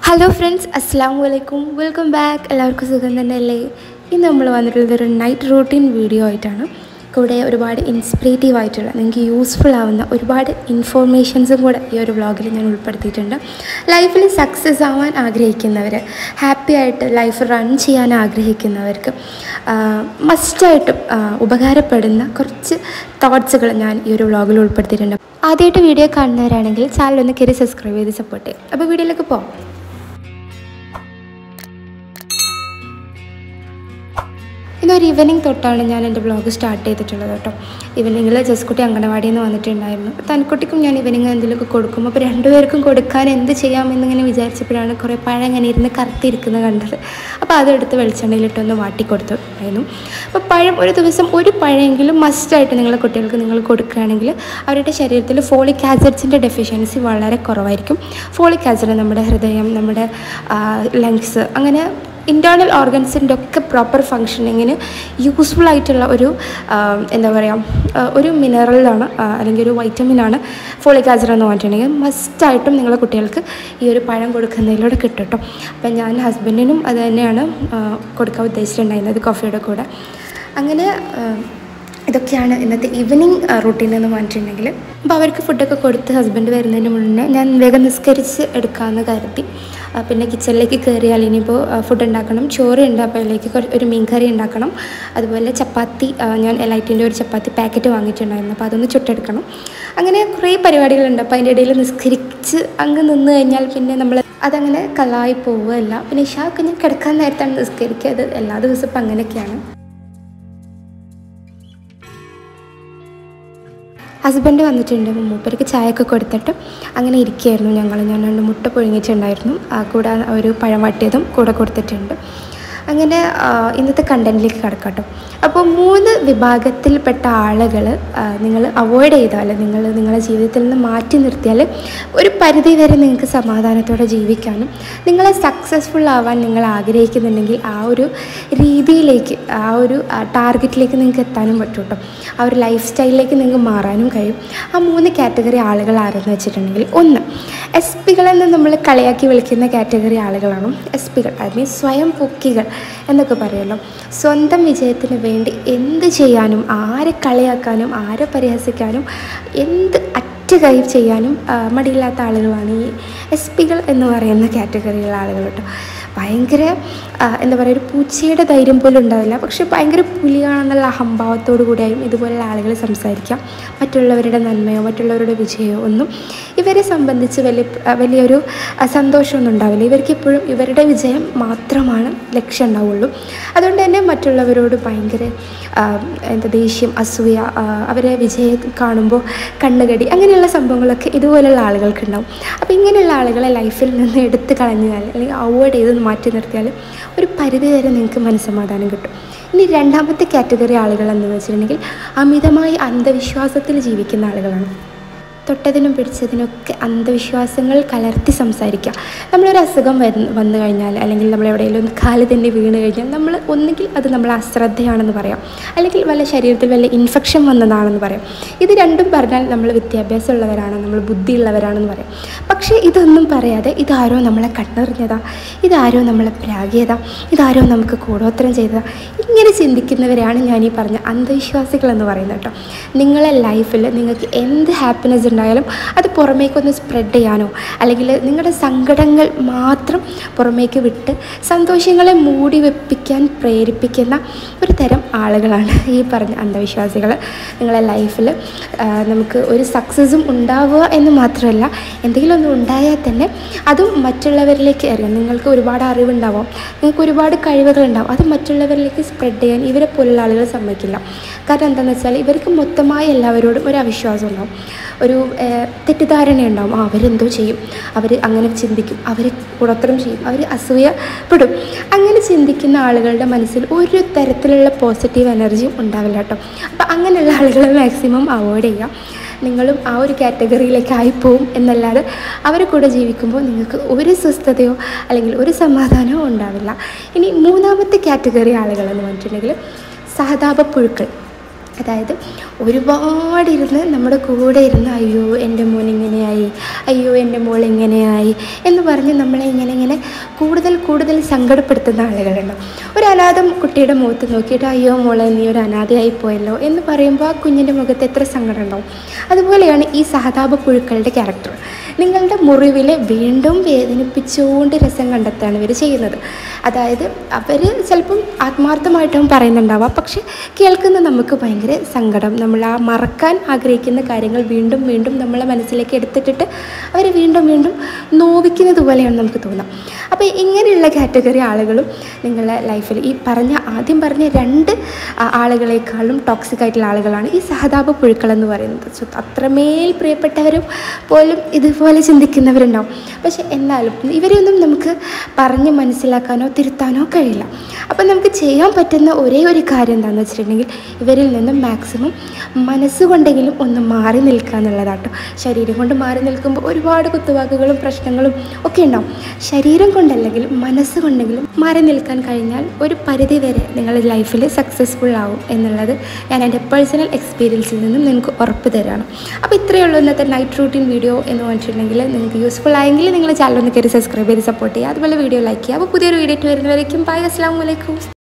hello friends അസ്സാം വലൈക്കും welcome back എല്ലാവർക്കും സുഖം തന്നെയല്ലേ ഇന്ന് നമ്മൾ വന്നിട്ടുള്ളത് ഒരു നൈറ്റ് റൂട്ടീൻ വീഡിയോ ആയിട്ടാണ് കൂടെ ഒരുപാട് ഇൻസ്പിറേറ്റീവ് ആയിട്ടുള്ള നിങ്ങൾക്ക് യൂസ്ഫുൾ ആവുന്ന ഒരുപാട് ഇൻഫോർമേഷൻസും കൂടെ ഈ ഒരു വ്ളോഗിൽ ഞാൻ ഉൾപ്പെടുത്തിയിട്ടുണ്ട് ലൈഫിൽ സക്സസ് ആവാൻ ആഗ്രഹിക്കുന്നവർ ഹാപ്പി ആയിട്ട് ലൈഫ് റൺ ചെയ്യാൻ ആഗ്രഹിക്കുന്നവർക്ക് മസ്റ്റായിട്ടും ഉപകാരപ്പെടുന്ന കുറച്ച് തോട്ട്സുകൾ ഞാൻ ഈ ഒരു വ്ളോഗിൽ ഉൾപ്പെടുത്തിയിട്ടുണ്ട് ആദ്യമായിട്ട് വീഡിയോ കാണുന്നവരാണെങ്കിൽ ചാനൽ ഒന്ന് കയറി സബ്സ്ക്രൈബ് ചെയ്ത് സപ്പോർട്ട് ചെയ്യും അപ്പോൾ വീഡിയോയിലേക്ക് പോകാം ഇതൊരു ഈവനിങ് തൊട്ടാണ് ഞാൻ എൻ്റെ ബ്ലോഗ് സ്റ്റാർട്ട് ചെയ്തിട്ടുള്ളത് കേട്ടോ ഈവനിങ്ങിൽ ജസ്കുട്ടി അങ്കണവാടിയിൽ നിന്ന് വന്നിട്ടുണ്ടായിരുന്നു തനിക്കുട്ടിക്കും ഞാൻ ഈവനിങ് എന്തെങ്കിലുമൊക്കെ കൊടുക്കും അപ്പോൾ രണ്ടുപേർക്കും കൊടുക്കാൻ എന്ത് ചെയ്യാമെന്നിങ്ങനെ വിചാരിച്ചപ്പോഴാണ് കുറേ പഴം ഇങ്ങനെ ഇരുന്ന് കറുത്തിരിക്കുന്നത് കണ്ടത് അപ്പോൾ അതെടുത്ത് വെളിച്ചെണ്ണയിലിട്ടൊന്ന് വാട്ടി കൊടുത്തിട്ടുണ്ടായിരുന്നു അപ്പോൾ പഴം ഒരു ദിവസം ഒരു പഴമെങ്കിലും മസ്റ്റായിട്ട് നിങ്ങളെ കുട്ടികൾക്ക് നിങ്ങൾ കൊടുക്കുകയാണെങ്കിൽ അവരുടെ ശരീരത്തിൽ ഫോളിക് ആസിഡ്സിൻ്റെ ഡെഫിഷ്യൻസി വളരെ കുറവായിരിക്കും ഫോളിക് ആസിഡ് നമ്മുടെ ഹൃദയം നമ്മുടെ ലങ്സ് അങ്ങനെ ഇൻറ്റേർണൽ ഓർഗൻസിൻ്റെ ഒക്കെ പ്രോപ്പർ ഫങ്ഷനിങ്ങിന് യൂസ്ഫുൾ ആയിട്ടുള്ള ഒരു എന്താ പറയുക ഒരു മിനറലാണ് അല്ലെങ്കിൽ ഒരു വൈറ്റമിനാണ് ഫോളിക് ആസിഡ് എന്ന് പറഞ്ഞിട്ടുണ്ടെങ്കിൽ മസ്റ്റായിട്ടും നിങ്ങളെ കുട്ടികൾക്ക് ഈ ഒരു പഴം കൊടുക്കുന്നതിലൂടെ കിട്ടും കേട്ടോ അപ്പം ഞാൻ ഹസ്ബൻഡിനും അത് തന്നെയാണ് കൊടുക്കാൻ ഉദ്ദേശിച്ചിട്ടുണ്ടായിരുന്നത് കോഫിയുടെ കൂടെ അങ്ങനെ ഇതൊക്കെയാണ് ഇന്നത്തെ ഈവനിങ് റൂട്ടീൻ എന്ന് പറഞ്ഞിട്ടുണ്ടെങ്കിൽ അപ്പോൾ അവർക്ക് ഫുഡൊക്കെ കൊടുത്ത് ഹസ്ബൻഡ് വരുന്നതിന് മുന്നേ ഞാൻ വേഗം നിസ്കരിച്ച് എടുക്കാമെന്ന് കരുതി പിന്നെ കിച്ചണിലേക്ക് കയറിയാൽ ഇനിയിപ്പോൾ ഫുഡ് ഉണ്ടാക്കണം ചോറ് ഉണ്ട് അപ്പോൾ അതിലേക്ക് ഒരു മീൻ കറി ഉണ്ടാക്കണം അതുപോലെ ചപ്പാത്തി ഞാൻ എലൈറ്റിൻ്റെ ഒരു ചപ്പാത്തി പാക്കറ്റ് വാങ്ങിയിട്ടുണ്ടായിരുന്നു അപ്പോൾ അതൊന്ന് ചുട്ടെടുക്കണം അങ്ങനെ കുറേ പരിപാടികളുണ്ട് അപ്പോൾ അതിൻ്റെ ഇടയിൽ നിസ്കരിച്ച് അങ്ങ് നിന്ന് കഴിഞ്ഞാൽ പിന്നെ നമ്മൾ അതങ്ങനെ കലായി പോവുകയല്ല പിന്നെ ഇഷാക്ക് ഞാൻ കിടക്കാൻ നേരത്താണ് നിസ്കരിക്കുക അത് എല്ലാ ദിവസവും ഇപ്പം അങ്ങനെയൊക്കെയാണ് ഹസ്ബൻഡ് വന്നിട്ടുണ്ട് മൂപ്പർക്ക് ചായയൊക്കെ കൊടുത്തിട്ട് അങ്ങനെ ഇരിക്കുകയായിരുന്നു ഞങ്ങൾ ഞാൻ രണ്ട് മുട്ട പുഴുങ്ങിയിട്ടുണ്ടായിരുന്നു കൂടെ ഒരു പഴം വട്ടിയതും കൂടെ കൊടുത്തിട്ടുണ്ട് അങ്ങനെ ഇന്നത്തെ കണ്ടൻറ്റിലേക്ക് കിടക്കട്ടോ അപ്പോൾ മൂന്ന് വിഭാഗത്തിൽപ്പെട്ട ആളുകൾ നിങ്ങൾ അവോയ്ഡ് ചെയ്താൽ നിങ്ങൾ നിങ്ങളുടെ ജീവിതത്തിൽ നിന്ന് മാറ്റി നിർത്തിയാൽ ഒരു പരിധി വരെ നിങ്ങൾക്ക് സമാധാനത്തോടെ ജീവിക്കാനും നിങ്ങളെ സക്സസ്ഫുൾ ആവാൻ നിങ്ങൾ ആഗ്രഹിക്കുന്നുണ്ടെങ്കിൽ ആ ഒരു രീതിയിലേക്ക് ആ ഒരു ടാർഗറ്റിലേക്ക് നിങ്ങൾക്ക് എത്താനും പറ്റും കേട്ടോ ആ ഒരു ലൈഫ് സ്റ്റൈലിലേക്ക് നിങ്ങൾക്ക് മാറാനും കഴിയും ആ മൂന്ന് കാറ്റഗറി ആളുകൾ ആരെന്ന് വെച്ചിട്ടുണ്ടെങ്കിൽ ഒന്ന് എസ് പികളെന്ന് നമ്മൾ കളിയാക്കി വിളിക്കുന്ന കാറ്റഗറി ആളുകളാണ് എസ് പികൾ ഐ മീൻ സ്വയം പൊക്കികൾ എന്നൊക്കെ പറയുമല്ലോ സ്വന്തം വിജയത്തിന് വേണ്ടി എന്ത് ചെയ്യാനും ആരെ കളിയാക്കാനും ആരെ പരിഹസിക്കാനും എന്ത് അറ്റുകൈ ചെയ്യാനും മടിയില്ലാത്ത ആളുകളാണ് ഈ എസ് പികൾ എന്ന് പറയുന്ന കാറ്റഗറിയിലുള്ള ആളുകൾ കേട്ടോ ഭയങ്കര എന്താ പറയുക ഒരു പൂച്ചയുടെ ധൈര്യം പോലും ഉണ്ടാവില്ല പക്ഷെ ഭയങ്കര പുലിയാണെന്നുള്ള അഹംഭാവത്തോടു കൂടിയായും ഇതുപോലുള്ള ആളുകൾ സംസാരിക്കാം മറ്റുള്ളവരുടെ നന്മയോ മറ്റുള്ളവരുടെ വിജയമോ ഒന്നും ഇവരെ സംബന്ധിച്ച് വലിയ വലിയൊരു സന്തോഷമൊന്നും ഉണ്ടാവില്ല ഇവർക്ക് എപ്പോഴും ഇവരുടെ വിജയം മാത്രമാണ് ലക്ഷ്യം ഉണ്ടാവുള്ളൂ അതുകൊണ്ട് തന്നെ മറ്റുള്ളവരോട് ഭയങ്കര എന്താ ദേഷ്യം അസൂയ അവരെ വിജയം കാണുമ്പോൾ കണ്ണുകടി അങ്ങനെയുള്ള സംഭവങ്ങളൊക്കെ ഇതുപോലുള്ള ആളുകൾക്കുണ്ടാവും അപ്പോൾ ഇങ്ങനെയുള്ള ആളുകളെ ലൈഫിൽ നിന്ന് എടുത്ത് കളഞ്ഞാൽ അല്ലെങ്കിൽ അവോയ്ഡ് ചെയ്ത് മാറ്റി നിർത്തിയാൽ ഒരു പരിധി വരെ നിങ്ങൾക്ക് മനസ്സമാധാനം കിട്ടും ഇനി രണ്ടാമത്തെ കാറ്റഗറി ആളുകൾ എന്ന് വെച്ചിട്ടുണ്ടെങ്കിൽ അമിതമായി അന്ധവിശ്വാസത്തിൽ ജീവിക്കുന്ന ആളുകളാണ് തൊട്ടതിനും പിടിച്ചതിനൊക്കെ അന്ധവിശ്വാസങ്ങൾ കലർത്തി സംസാരിക്കുക നമ്മളൊരു അസുഖം വന്ന് വന്നു കഴിഞ്ഞാൽ അല്ലെങ്കിൽ നമ്മൾ എവിടെയെങ്കിലും ഒന്ന് കാല് തന്നെ വീണ് കഴിഞ്ഞാൽ നമ്മൾ ഒന്നുകിൽ അത് നമ്മൾ അശ്രദ്ധയാണെന്ന് പറയാം അല്ലെങ്കിൽ വല്ല ശരീരത്തിൽ വല്ല ഇൻഫെക്ഷൻ വന്നതാണെന്ന് പറയാം ഇത് രണ്ടും പറഞ്ഞാൽ നമ്മൾ വിദ്യാഭ്യാസം ഉള്ളവരാണ് നമ്മൾ ബുദ്ധിയുള്ളവരാണെന്ന് പറയാം പക്ഷേ ഇതൊന്നും പറയാതെ ഇതാരോ നമ്മളെ കണ്ണെറിഞ്ഞതാ ഇതാരോ നമ്മളെ പ്രാഗിയതാ ഇതാരോ നമുക്ക് കൂടോത്രം ചെയ്തതാ ഇങ്ങനെ ചിന്തിക്കുന്നവരെയാണ് ഞാൻ ഈ പറഞ്ഞ അന്ധവിശ്വാസികൾ എന്ന് പറയുന്നത് കേട്ടോ നിങ്ങളെ ലൈഫിൽ നിങ്ങൾക്ക് എന്ത് ഹാപ്പിനെസ് ഉണ്ടായാലും അത് പുറമേക്കൊന്ന് സ്പ്രെഡ് ചെയ്യാനോ അല്ലെങ്കിൽ നിങ്ങളുടെ സങ്കടങ്ങൾ മാത്രം പുറമേക്ക് വിട്ട് സന്തോഷങ്ങളെ മൂടി വെപ്പിക്കാൻ പ്രേരിപ്പിക്കുന്ന ഒരു തരം ആളുകളാണ് ഈ പറഞ്ഞ അന്ധവിശ്വാസികൾ നിങ്ങളെ ലൈഫിൽ നമുക്ക് ഒരു സക്സസ്സും ഉണ്ടാവുക എന്ന് മാത്രമല്ല എന്തെങ്കിലും ഒന്ന് ഉണ്ടായാൽ തന്നെ അതും മറ്റുള്ളവരിലേക്ക് അറിയാം നിങ്ങൾക്ക് ഒരുപാട് അറിവുണ്ടാവാം നിങ്ങൾക്ക് ഒരുപാട് കഴിവുകൾ ഉണ്ടാവും അത് മറ്റുള്ളവരിലേക്ക് സ്പ്രെഡ് ചെയ്യാൻ ഇവരെ പോലുള്ള ആളുകൾ സമ്മതിക്കില്ല കാരണം എന്താണെന്ന് വെച്ചാൽ ഇവർക്ക് മൊത്തമായി എല്ലാവരോടും ഒരു അവിശ്വാസം ഉണ്ടാവും ഒരു തെറ്റിദ്ധാരണ ഉണ്ടാവും ആ അവരെന്തോ ചെയ്യും അവർ അങ്ങനെ ചിന്തിക്കും അവർ കുടത്തരം ചെയ്യും അവർ അസൂയപ്പെടും അങ്ങനെ ചിന്തിക്കുന്ന ആളുകളുടെ മനസ്സിൽ ഒരു തരത്തിലുള്ള പോസിറ്റീവ് എനർജിയും ഉണ്ടാവില്ല കേട്ടോ അപ്പോൾ അങ്ങനെയുള്ള ആളുകളെ മാക്സിമം അവോയ്ഡ് ചെയ്യുക നിങ്ങളും ആ ഒരു കാറ്റഗറിയിലേക്ക് ആയിപ്പോവും എന്നല്ലാതെ അവരെ കൂടെ ജീവിക്കുമ്പോൾ നിങ്ങൾക്ക് ഒരു സ്വസ്ഥതയോ അല്ലെങ്കിൽ ഒരു സമാധാനമോ ഉണ്ടാവില്ല ഇനി മൂന്നാമത്തെ കാറ്റഗറി ആളുകളെന്ന് പറഞ്ഞിട്ടുണ്ടെങ്കിൽ സഹതാപ പുഴുക്കൾ അതായത് ഒരുപാടിരുന്ന് നമ്മുടെ കൂടെ ഇരുന്ന് അയ്യോ എൻ്റെ മോൻ ഇങ്ങനെയായി അയ്യോ എൻ്റെ മോൾ ഇങ്ങനെയായി എന്ന് പറഞ്ഞ് നമ്മളെ ഇങ്ങനെ ഇങ്ങനെ കൂടുതൽ കൂടുതൽ സങ്കടപ്പെടുത്തുന്ന ആളുകളുണ്ട് ഒരു അനാഥം കുട്ടിയുടെ മുഖത്ത് നോക്കിയിട്ട് അയ്യോ മോളെ നീ ഒരു അനാഥയായി പോയല്ലോ എന്ന് പറയുമ്പോൾ ആ കുഞ്ഞിൻ്റെ മുഖത്ത് എത്ര സങ്കടം ഉണ്ടാവും അതുപോലെയാണ് ഈ സഹതാപ പുഴുക്കളുടെ ക്യാരക്ടർ നിങ്ങളുടെ മുറിവിലെ വീണ്ടും വേദനിപ്പിച്ചുകൊണ്ട് രസം കണ്ടെത്താണ് ഇവർ ചെയ്യുന്നത് അതായത് അവർ ചിലപ്പം ആത്മാർത്ഥമായിട്ടും പറയുന്നുണ്ടാവാം പക്ഷെ കേൾക്കുന്ന നമുക്ക് ഭയങ്കര സങ്കടം നമ്മൾ ആ മറക്കാൻ ആഗ്രഹിക്കുന്ന കാര്യങ്ങൾ വീണ്ടും വീണ്ടും നമ്മളെ മനസ്സിലേക്ക് എടുത്തിട്ടിട്ട് അവർ വീണ്ടും വീണ്ടും നോവിക്കുന്നത് പോലെയാണ് നമുക്ക് തോന്നാം അപ്പോൾ ഇങ്ങനെയുള്ള കാറ്റഗറി ആളുകളും നിങ്ങളുടെ ലൈഫിൽ ഈ പറഞ്ഞ ആദ്യം പറഞ്ഞ രണ്ട് ആ, ആളുകളെക്കാളും ടോക്സിക് ആയിട്ടുള്ള ആളുകളാണ് ഈ സഹതാപ പുഴുക്കൾ എന്ന് പറയുന്നത് സോ അത്രമേൽ പ്രിയപ്പെട്ടവരും പോലും ഇതുപോലെ ചിന്തിക്കുന്നവരുണ്ടാവും പക്ഷെ എന്നാലും ഇവരെയൊന്നും നമുക്ക് പറഞ്ഞ് മനസ്സിലാക്കാനോ തിരുത്താനോ കഴിയില്ല അപ്പം നമുക്ക് ചെയ്യാൻ പറ്റുന്ന ഒരേ ഒരു കാര്യം എന്താണെന്ന് വെച്ചിട്ടുണ്ടെങ്കിൽ ഇവരിൽ നിന്ന് മാക്സിമം മനസ്സുകൊണ്ടെങ്കിലും ഒന്ന് മാറി നിൽക്കുക എന്നുള്ളതാട്ടോ ശരീരം കൊണ്ട് മാറി നിൽക്കുമ്പോൾ ഒരുപാട് കുത്തുവാക്കുകളും പ്രശ്നങ്ങളും ഒക്കെ ഉണ്ടാവും ശരീരം കൊണ്ടല്ലെങ്കിലും മനസ്സ് കൊണ്ടെങ്കിലും മാറി നിൽക്കാൻ കഴിഞ്ഞാൽ ഒരു പരിധി വരെ നിങ്ങളുടെ ലൈഫിൽ സക്സസ്ഫുൾ ആവും എന്നുള്ളത് ഞാൻ എൻ്റെ പേഴ്സണൽ എക്സ്പീരിയൻസിൽ നിന്നും നിങ്ങൾക്ക് ഉറപ്പ് തരാണ് അപ്പോൾ ഇത്രയേ ഉള്ളൂ ഇന്നത്തെ നൈറ്റ് റൂട്ടീൻ വീഡിയോ എന്ന് പറഞ്ഞിട്ടുണ്ടെങ്കിൽ നിങ്ങൾക്ക് യൂസ്ഫുൾ ആയെങ്കിൽ നിങ്ങൾ ചാനൽ ഒന്ന് കയറി സബ്സ്ക്രൈബ് ചെയ്ത് സപ്പോർട്ട് ചെയ്യുക അതുപോലെ വീഡിയോ ലൈക്ക് ചെയ്യുക അപ്പോൾ പുതിയൊരു വീഡിയോ ആയിട്ട് വരുന്നവരേക്കും ബൈ അസ്സാം വലൈക്കും